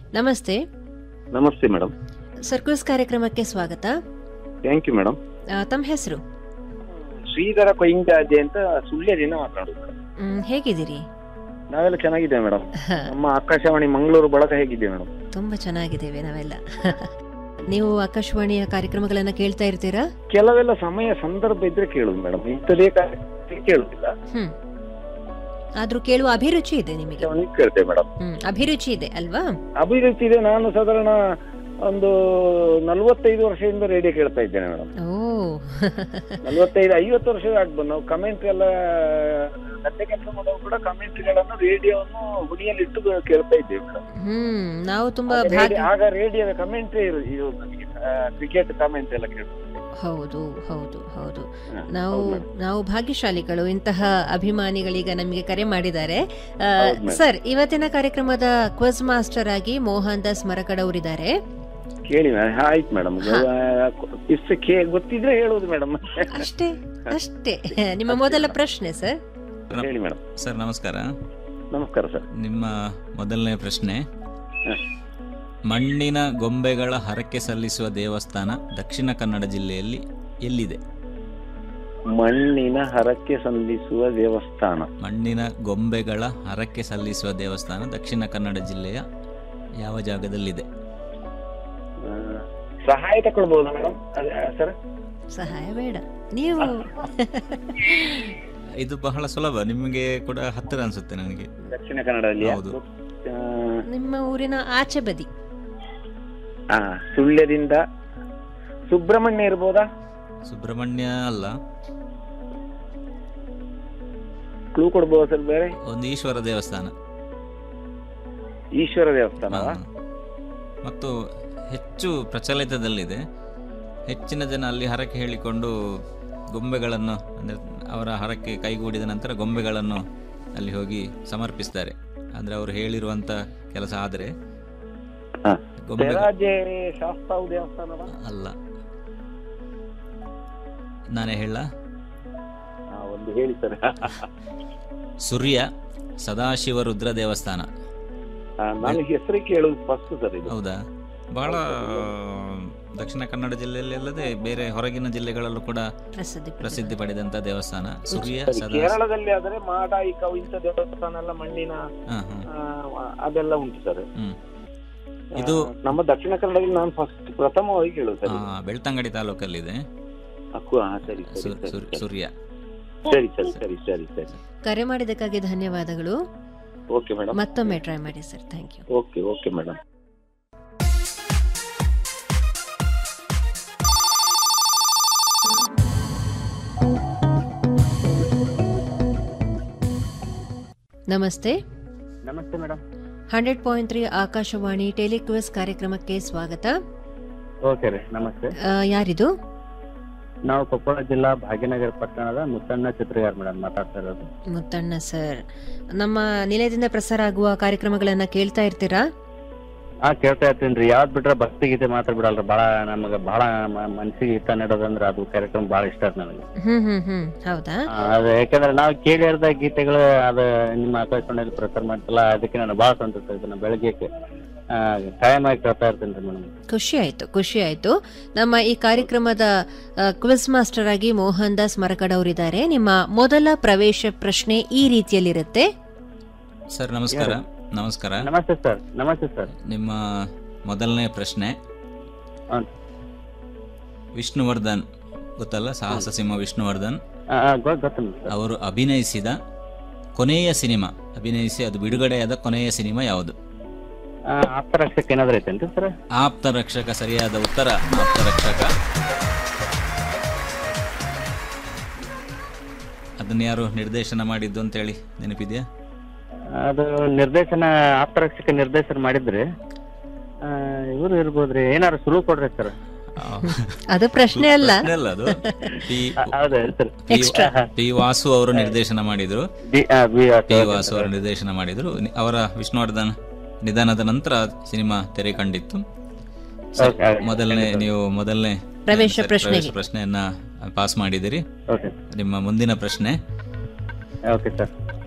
ನಮಸ್ತೆ ನಮಸ್ತೆ madam sir quiz ಕಾರ್ಯಕ್ರಮಕ್ಕೆ ಸ್ವಾಗತ ಥ್ಯಾಂಕ್ ಯು ಮೇಡಮ್ ಆ, ತಮ್ಮ ಹೆಸರು ಶ್ರೀಧರ ಕೊಯಿಂಗಾಜೆ ಅಂತ ಸುಳ್ಯದಿಂದ ಮಾತಾಡೋದು ಮೇಡಮ್ ಮ್, ಹೇಗಿದ್ದೀರಿ ನಾವೆಲ್ಲ ಚೆನ್ನಾಗಿದ್ದೇವೆ ಮೇಡಮ್ ನಮ್ಮ ಆಕಾಶವಾಣಿ ಮಂಗಳೂರು ಬಳಕ ಹೇಗಿದೆ ಮೇಡಮ್ ತುಂಬಾ ಚೆನ್ನಾಗಿದ್ದೇವೆ ನಾವೆಲ್ಲ ನೀವು ಆಕಾಶವಾಣಿಯ ಕಾರ್ಯಕ್ರಮಗಳನ್ನ ಕೇಳ್ತಾ ಇರ್ತೀರಾ ಕೆಲವೆಲ್ಲ ಸಮಯ ಸಂದರ್ಭ ಇದ್ರೆ ಕೇಳುದು ಮೇಡಮ್ ಇಂಥದೇ ಕಾರ್ಯಕ್ರಮ ಕೇಳುದಿಲ್ಲ ಹ್ಮ್ ಆದ್ರೂ ಕೇಳುವ ಅಭಿರುಚಿ ಇದೆ ನಿಮಗೆ ಕೆಲವೊಂದು ಕೇಳ್ತೇವೆ ಮೇಡಮ್ ಹ್ಮ್ ಅಭಿರುಚಿ ಇದೆ ಅಲ್ವಾ ಅಭಿರುಚಿ ಇದೆ ನಾನು ಸಾಧಾರಣ ಒಂದು ನಲ್ವತ್ತೈದು ವರ್ಷದಿಂದ ರೇಡಿಯೋ ಕೇಳ್ತಾ ಇದ್ದೇನೆ ಮೇಡಮ್ ಓ ನಲ್ವತ್ತೈದು ಐವತ್ತು ವರ್ಷ ಆಗ್ಬೋದು ನಾವು ಕಮೆಂಟ್ ಎಲ್ಲ ಗದ್ದೆ ಕೆಲಸ ಮಾಡುವಾಗ ಕೂಡ ಕಮೆಂಟ್ಗಳನ್ನು ರೇಡಿಯೋವನ್ನು ಹುಡಿಯಲ್ಲಿಟ್ಟು ಕೇಳ್ತಾ ಇದ್ದೇವೆ ಮೇಡಮ್ ಹ್ಮ್ ನಾವು ತುಂಬಾ ಆಗ ಭಾಗ್ಯ ರೇಡಿಯೋ- ಆಗ ರೇಡಿಯೋದ ಕಮೆಂಟ್ರಿ ಇರೋದು ನಮಗೆ ಕ್ರಿಕೆಟ್ ಕಮೆಂಟ್ ಎಲ್ಲ ಕೇಳ್ತೇವೆ ಹೌದು ಹೌದು ಹೌದು ಹ, ನಾವು ಹೌದು madam. ನಾವು ಭಾಗ್ಯಶಾಲಿಗಳು ಇಂತಹ ಅಭಿಮಾನಿಗಳೀಗ ನಮಗೆ ಕರೆ ಮಾಡಿದ್ದಾರೆ ಆ, ಹೌದು madam. ಸರ್ ಇವತ್ತಿನ ಕಾರ್ಯಕ್ರಮದ ಕ್ವಿಜ್ ಮಾಸ್ಟರ್ ಆಗಿ ಮೋಹನ್ ದಾಸ್ ಮರಕಡವರಿದ್ದಾರೆ ಕೇಳಿ madam. ಆಯ್ತು ಮೇಡಮ್ ಇಷ್ಟು ಕೇ ಗೊತ್ತಿದ್ರೆ ಹೇಳುವುದು ಮೇಡಮ್ ಅಷ್ಟೇ ಅಷ್ಟೇ ನಿಮ್ಮ ಮೊದಲ ಪ್ರಶ್ನೆ ಸರ್ ಹೇಳಿ ಮೇಡಮ್ ಸರ್ ನಮಸ್ಕಾರ ನಮಸ್ಕಾರ ಸರ್ ನಿಮ್ಮ ಮೊದಲನೇ ಪ್ರಶ್ನೆ ಹ. ಮಣ್ಣಿನ ಗೊಂಬೆಗಳ ಹರಕೆ ಸಲ್ಲಿಸುವ ದೇವಸ್ಥಾನ ದಕ್ಷಿಣ ಕನ್ನಡ ಜಿಲ್ಲೆಯಲ್ಲಿ ಎಲ್ಲಿದೆ ಮಣ್ಣಿನ ಹರಕೆ ಸಲ್ಲಿಸುವ ದೇವಸ್ಥಾನ ಮಣ್ಣಿನ ಗೊಂಬೆಗಳ ಹರಕೆ ಸಲ್ಲಿಸುವ ದೇವಸ್ಥಾನ ದಕ್ಷಿಣ ಕನ್ನಡ ಜಿಲ್ಲೆಯ ಯಾವ ಜಾಗದಲ್ಲಿದೆ ಆ, ಸಹಾಯ ತಕೊಳ್ಬಹುದಾ ಮೇಡಮ್ ಸರ್ ಸಹಾಯ ಬೇಡ ನೀವು ಇದು ಬಹಳ ಸುಲಭ ನಿಮಗೆ ಕೂಡ ಹತ್ತಿರ ಅನ್ಸುತ್ತೆ ನನಗೆ ದಕ್ಷಿಣ ಕನ್ನಡದಲ್ಲಿ ಹೌದು. ನಿಮ್ಮ ಊರಿನ ಆಚೆ ಬದಿ ಆ ಸುಳ್ಯದಿಂದ ಸುಬ್ರಹ್ಮಣ್ಯ ಇರ್ಬೋದಾ ಸುಬ್ರಹ್ಮಣ್ಯ ಅಲ್ಲ ಕ್ಲೂ ಕೊಡ್ಬೋದಾ ಸರ್ ಬೇರೆ ಒಂದು ಈಶ್ವರ ದೇವಸ್ಥಾನ ಈಶ್ವರ ದೇವಸ್ಥಾನವಾ ಹ. ಮತ್ತು ಹೆಚ್ಚು ಪ್ರಚಲಿತದಲ್ಲಿದೆ ಹೆಚ್ಚಿನ ಜನ ಅಲ್ಲಿ ಹರಕೆ ಹೇಳಿಕೊಂಡು ಗೊಂಬೆಗಳನ್ನು ಅಂದರೆ ಅವರ ಹರಕೆ ಕೈಗೂಡಿದ ನಂತರ ಗೊಂಬೆಗಳನ್ನು ಅಲ್ಲಿ ಹೋಗಿ ಸಮರ್ಪಿಸ್ತಾರೆ ಅಂದರೆ ಅವರು ಹೇಳಿರುವಂತ ಕೆಲಸ ಆದರೆ ಹ. ಗೊಂಬೆ ತೆರಾಜೆ ಶಾಸ್ತಾವ್ ದೇವಸ್ಥಾನವಾ ಅಲ್ಲ ನಾನೇ ಹೇಳ ಆ, ಒಂದು ಹೇಳಿ ಸರ್ ಸೂರ್ಯ ಸದಾಶಿವ ರುದ್ರ ದೇವಸ್ಥಾನ ನಾನು ಹೆಸರು ಕೇಳುದು ಫಸ್ಟ್ ಸರ್ ಇದು ಹೌದಾ ಬಹಳ ದಕ್ಷಿಣ ಕನ್ನಡ ಜಿಲ್ಲೆಯಲ್ಲಿ ಅಲ್ಲದೆ ಬೇರೆ ಹೊರಗಿನ ಜಿಲ್ಲೆಗಳಲ್ಲೂ ಕೂಡ ಪ್ರಸಿದ್ಧಿ ಪ್ರಸಿದ್ಧಿ ಪಡೆದಂತ ದೇವಸ್ಥಾನ ಸೂರ್ಯ ಸರಿ, ಸದಾ ಕೇರಳದಲ್ಲಿ ಆದರೆ ಮಾಡಾಯಿಕ ಇಂಥ ದೇವಸ್ಥಾನ ಎಲ್ಲ ಮಣ್ಣಿನ ಹ, ಹ. ಆ, ಅದೆಲ್ಲ ಉಂಟು ಸರ್ ಹ್ಮ್. ಆ, ಇದು- ನಮ್ಮ ದಕ್ಷಿಣ ಕನ್ನಡದಲ್ಲಿ ನಾನು ಫಸ್ಟ್ ಪ್ರಥಮವಾಗಿ ಕೇಳುದು ಸರ್ ಆ, ಬೆಳ್ತಂಗಡಿ ತಾಲೂಕಲ್ಲಿದೆ ಅಕ್ಕು ಹಾ ಸರಿ ಸರಿ ಸು- ಸರಿ, ಸು- ಸರಿ ಸೂರ್ಯ ಸರಿ ಸರಿ ಸರಿ ಸರಿ ಸರಿ ಕರೆ ಮಾಡಿದ್ದಕ್ಕಾಗಿ ಧನ್ಯವಾದಗಳು ಓಕೆ ಮೇಡಮ್ ಮತ್ತೊಮ್ಮೆ ಟ್ರೈ ಮಾಡಿ sir thank you okay okay madam ನಮಸ್ತೆ ನಮಸ್ತೆ madam hundred point three Akashvani telequiz ಕಾರ್ಯಕ್ರಮಕ್ಕೆ ಸ್ವಾಗತ ಓಕೆ ರೀ ನಮಸ್ತೆ ಆ, ಯಾರಿದು ನಾವು ಕೊಪ್ಪಳ ಜಿಲ್ಲಾ ಭಾಗ್ಯನಗರ ಪಟ್ಟಣದ ಮುತ್ತಣ್ಣ ಚಿತ್ರಗಾರ್ ಮೇಡಮ್ ಮಾತಾಡ್ತಾ ಇರೋದು ಮುತ್ತಣ್ಣ ಸರ್ ನಮ್ಮ ನಿಲಯದಿಂದ ಪ್ರಸಾರ ಆಗುವ ಕಾರ್ಯಕ್ರಮಗಳನ್ನ ಕೇಳ್ತಾ ಇರ್ತೀರಾ ಹಾ ಕೇಳ್ತಾ ಇರ್ತೀನಿ ರೀ ಯಾವ್ದು ಬಿಟ್ರೆ ಭಕ್ತಿ ಗೀತೆ ಮಾತ್ರ ಬಿಡಲ್ರಿ ಭಾಳ ನಮಗೆ ಭಾಳ ಮನ್ಸಿಗೆ ಇಷ್ಟ ನೀಡೋದಂದ್ರೆ ಅದು ಕಾರ್ಯಕ್ರಮ ಭಾಳ ಇಷ್ಟ ಆಯ್ತು ನನಗೆ ಹ್ಮ್ ಹ್ಮ್ ಹ್ಮ್ ಹೌದಾ ಆ, ಅದು ಯಾಕಂದ್ರೆ ನಾವು ಕೇಳಿರ್ದ ಗೀತೆಗಳು ಅದು ನಿಮ್ಮ ಆಕಾಶವಾಣಿಯಲ್ಲಿ ಪ್ರಸಾರ ಮಾಡ್ತಲ್ಲ ಅದಕ್ಕೆ ನಾನು ಭಾಳ ಸಂತೋಷ ಆಯ್ತು ನಾನು ಬೆಳಗ್ಗೆ ಆ, ಕಾಯಮಾಗಿ ಕೇಳ್ತಾ ಇರ್ತೀನಿ ರೀ ಮೇಡಮ್ ಖುಷಿ ಆಯ್ತು ಖುಷಿ ಆಯ್ತು ನಮ್ಮ ಈ ಕಾರ್ಯಕ್ರಮದ ಕ್ವಿಸ್ ಮಾಸ್ಟರ್ ಆಗಿ ಮೋಹನ್ ದಾಸ್ ಮರಕಡ್ ಅವರಿದ್ದಾರೆ ನಿಮ್ಮ ಮೊದಲ ಪ್ರವೇಶ ಪ್ರಶ್ನೆ ಈ ರೀತಿಯಲ್ಲಿರುತ್ತೆ ಸರ್ ನಮಸ್ಕಾರ ನಮಸ್ಕಾರ ನಮಸ್ತೆ ಸರ್ ನಮಸ್ತೆ ಸರ್ ನಿಮ್ಮ ಮೊದಲನೇ ಪ್ರಶ್ನೆ ಹಾಂ. ವಿಷ್ಣುವರ್ಧನ್ ಗೊತ್ತಲ್ಲ ಸಾಹಸ ಸಿಂಹ ವಿಷ್ಣುವರ್ಧನ್ ಗೊತ್ತು ಸರ್ ಅವರು ಅಭಿನಯಿಸಿದ ಕೊನೆಯ ಸಿನಿಮಾ ಅಭಿನಯಿಸಿ ಅದು ಬಿಡುಗಡೆಯಾದ ಕೊನೆಯ ಸಿನಿಮಾ ಯಾವುದು ಆಪ್ತ ರಕ್ಷಕ್ಕೆ ಏನಾದ್ರು ಐತೇನ್ರಿ ಸರ್ ಆಪ್ತ ರಕ್ಷಕ ಸರಿಯಾದ ಉತ್ತರ ಆಪ್ತ ರಕ್ಷಕ ಅದನ್ನ ಯಾರು ನಿರ್ದೇಶನ ಮಾಡಿದ್ದು ಅಂತೇಳಿ ನೆನಪಿದೆಯಾ ಅದು ನಿರ್ದೇಶನ ಆಪ್ತರಕ್ಷಕ ನಿರ್ದೇಶನ ಮಾಡಿದ್ರಿ ಇವರು ಇರ್ಬೋದ್ರಿ ಏನಾರು ಸುಳು ಕೊಡ್ರಿ ಸರ್ ಅದು ಪ್ರಶ್ನೆ ಅಲ್ಲ ಪ್ರಶ್ನೆ ಅಲ್ಲ ಅದು ಪಿ ಹೌದಾ ಸರ್ Extra. ಪಿ ವಾಸು ಅವರು ನಿರ್ದೇಶನ ಮಾಡಿದ್ರು ಪಿ ವಾಸು ಅವರು ನಿರ್ದೇಶನ ಮಾಡಿದ್ರು ನಿ- ಅವರ ವಿಷ್ಣುವರ್ಧನ್ ನಿಧನದ ನಂತರ ಸಿನಿಮಾ ತೆರೆ ಕಂಡಿತ್ತು ಸರಿ, Okay, ಆಯ್ತು. ಮೊದಲನೇ ನೀವು ಮೊದಲನೇ ಪ್ರವೇಶ ಸರಿ, ಪ್ರಶ್ನೆಗೆ. ಪ್ರಶ್ನೆಯನ್ನ ಪಾಸ್ ಮಾಡಿದಿರಿ ಓಕೆ ನಿಮ್ಮ ಮುಂದಿನ ಪ್ರಶ್ನೆ ಓಕೆ ಸರ್